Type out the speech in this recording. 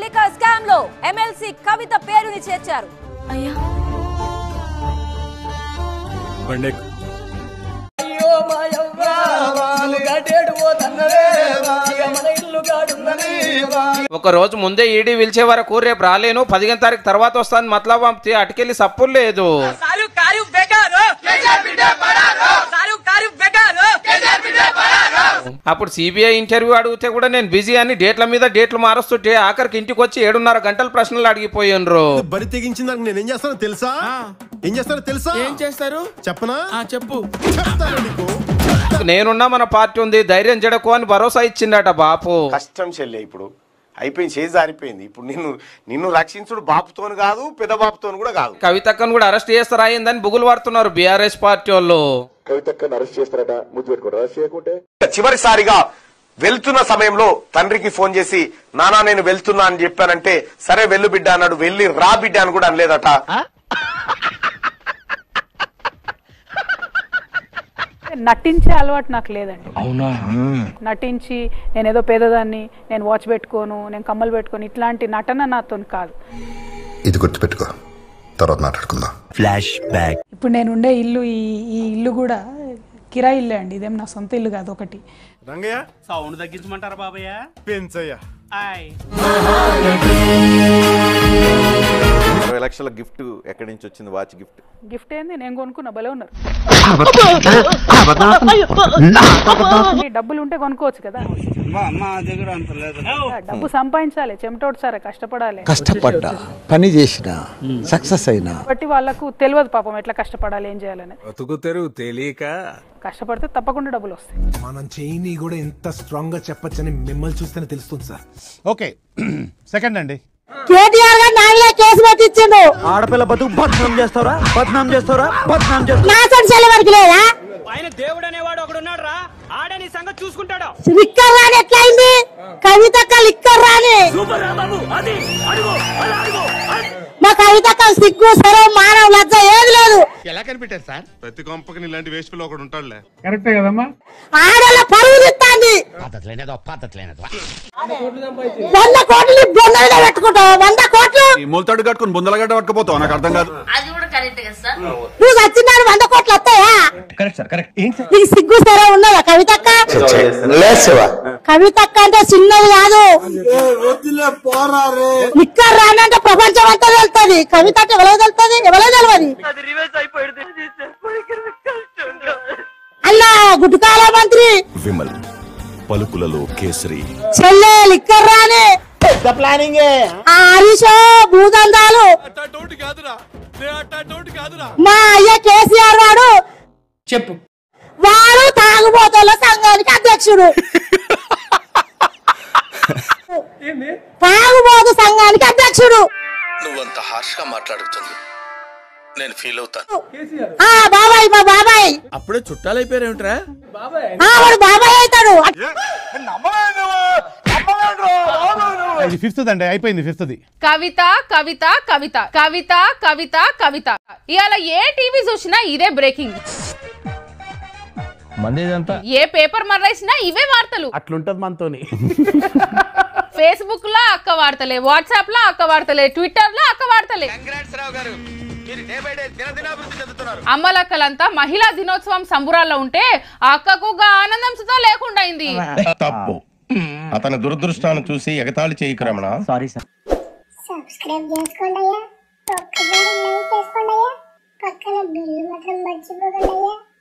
liquor scam లో MLC Kavitha పేరుని చేర్చారు అయ్యా బండెక్కు అయ్యో మాయవ్వ గడేడు పోతన్నదే ఇక మన ఇల్లు గాడున్నది ఒక రోజు ముందే ఈడీ పిలిచే వరకు రేపు రాలేను పదిహేను తారీఖు తర్వాత వస్తాను మతలబ్ పంపితే అటుకెళ్ళి సప్పులు లేదు సారు కారు బెగారు సారు కారు బెగారు అప్పుడు సిబిఐ ఇంటర్వ్యూ అడిగితే కూడా నేను బిజీ అని డేట్ల మీద డేట్లు మారుస్తుంటే ఆఖరికి ఇంటికి వచ్చి ఏడున్నర గంటల ప్రశ్నలు అడిగిపోయినరు బరి తెగించిన దానికి నేను ఏం చేస్తానో తెలుసా ఏం చేస్తానో తెలుసా ఏం చేస్తారు చెప్పనా ఆ చెప్పు చెప్తాను నీకు నేనున్నా మన పార్టీ ఉంది ధైర్యం జడకు అని భరోసా ఇచ్చిండట బాపు కష్టం చెల్లె ఇప్పుడు అయిపోయింది చేసి జారిపోయింది ఇప్పుడు నిన్ను నిన్ను రక్షించుడు బాపుతోని కాదు పెద్ద బాపుతోని కూడా కాదు కవితక్కను కూడా అరెస్ట్ చేస్తారా అయిందని బుగులు పడుతున్నారు బీఆర్ఎస్ పార్టీ వాళ్ళు కవితక్కని అరెస్ట్ చేస్తారట ముద్దు పెట్టుకోరు అరెస్ట్ చేయకుంటే చివరిసారిగా వెళ్తున్న సమయంలో తండ్రికి ఫోన్ చేసి నానా నేను వెళ్తున్నా అని చెప్పానంటే సరే వెళ్ళు బిడ్డ అన్నాడు వెళ్ళి రా బిడ్డ అని కూడా అనలేదట నటించే అలవాటు నాకు లేదండి నటించి నేను ఏదో పేదదాన్ని నేను వాచ్ పెట్టుకోను నేను కమ్మలు పెట్టుకోను ఇట్లాంటి నటన నాతో కాదు ఇది గుర్తుపెట్టుకో తర్వాత మాట్లాడుకుందాం ఇప్పుడు నేను ఉండే ఇల్లు ఈ ఈ ఇల్లు కూడా కిరాయి ఇల్లే అండి ఇదేం నా సొంత ఇల్లు కాదు ఒకటి రంగయ్య సౌండ్ తగ్గించమంటారా బాబయ్య పెంచయ్య ఆయ్ ఇరవై లక్షల గిఫ్ట్ ఎక్కడి నుంచి వచ్చింది వాచ్ గిఫ్ట్ గిఫ్ట్ ఏంది నేను కొనుక్కున్నా భలే ఉన్నారు ఈ డబ్బులు ఉంటే కొనుక్కోవచ్చు కదా మా దగ్గర అంత లేదు డబ్బు సంపాదించాలి చెమటోడు సరే కష్టపడాలి కష్టపడ్డా పని చేసిన సక్సెస్ అయినా కాబట్టి వాళ్ళకు తెలియదు పాపం ఎట్లా కష్టపడాలి ఏం చేయాలని బతుకు తెరువు తెలియక కష్టపడితే తప్పకుండా డబ్బులు వస్తాయి మనం చేయని కూడా ఎంత స్ట్రాంగ్ గా చెప్పొచ్చని మిమ్మల్ని చూస్తేనే తెలుస్తుంది సార్ ఓకే సెకండ్ అండి కేటీఆర్ గారు నాయన కేసు పెట్టించిండు ఆడపిల్ల బతుకు బద్నాం చేస్తారా బద్నాం చేస్తారా బద్నాం చేస్తారా నా సొంత చెల్లి వరకు లేదా ఆయన దేవుడు అనేవాడు ఒకడు ఉన్నాడు రా ఆడే నీ సంగతి చూసుకుంటాడు లిక్కర్ రాని ఎట్లయింది కవితక్క లిక్కర్ రాని అది అడుగు అలా అడుగు మా కవితక్క సిగ్గు సరే మానవ లజ్జ ఏది లేదు ఎలా కనిపెట్టారు సార్ ప్రతి కొంపకి ఇలాంటి వేస్ట్ పిల్ల ఒకడు ఉంటాడులే ఆడల పరువు తిత్తాంది వంద కోట్లు నీ బొంద మీద పెట్టుకుంటావు వంద కోట్లు ఈ మూలతాడు కట్టుకుని బుందలగడ్డ పట్టుకుపోతావు నాకు అర్థం కాదు నువ్వు చచ్చినాడు వంద కోట్లు వస్తాయా కరెక్ట్ సార్ కరెక్ట్ నీకు సిగ్గు సరే ఉన్నదా కవితక్క కవితక్క అంటే చిన్నది కాదు లిక్కర్ రానంటే ప్రపంచం అంతా తెలుస్తుంది కవిత అంటే ఎవరో తెలుస్తుంది ఎవరో తెలియదు అల్లా గుట్టుకాల మంత్రి విమల్ పలుకులలో కేసరి చెల్లె లిక్కర్ రాని ప్లానింగ్ ఆ హరీషో భూదందాలు మా అయ్య కేసీఆర్ వాడు చెప్పు వాడు తాగుబోతుల సంఘానికి అధ్యక్షుడు తాగుబోతు సంఘానికి అధ్యక్షుడు నువ్వంత హార్ష్ గా మాట్లాడుతుంది నేను ఫీల్ అవుతాను ఆ బాబాయ్ మా బాబాయ్ అప్పుడే చుట్టాలైపోయారేమిట్రా ఆ వాడు బాబాయ్ అవుతాడు ఇది ఫిఫ్త్ అండి అయిపోయింది ఫిఫ్త్ కవిత కవిత కవిత కవిత కవిత కవిత ఇవాళ ఏ టీవీ చూసినా ఇదే బ్రేకింగ్ ఏ పేపర్ మర్రేసినా ఇవే వార్తలు అట్లుంటది మనతోని ఫేస్బుక్ లో అక్క వార్తలే వాట్సాప్ లో అక్క వార్తలే ట్విట్టర్ లో అక్క వార్తలే అమ్మలక్కలంతా మహిళా దినోత్సవం సంబురాల్లో ఉంటే ఆ అక్కకు గా ఆనందం సుతా లేకుండా అయింది తప్పు అతని దురదృష్టాన్ని చూసి ఎగతాళి చేయకు రమణ సారీ సార్ సబ్స్క్రైబ్ చేసుకోండి అయ్యా ఒక్కసారి లైక్ చేసుకోండి అయ్యా పక్కన బిల్లు మాత్రం మర్చిపోకండి అయ్యా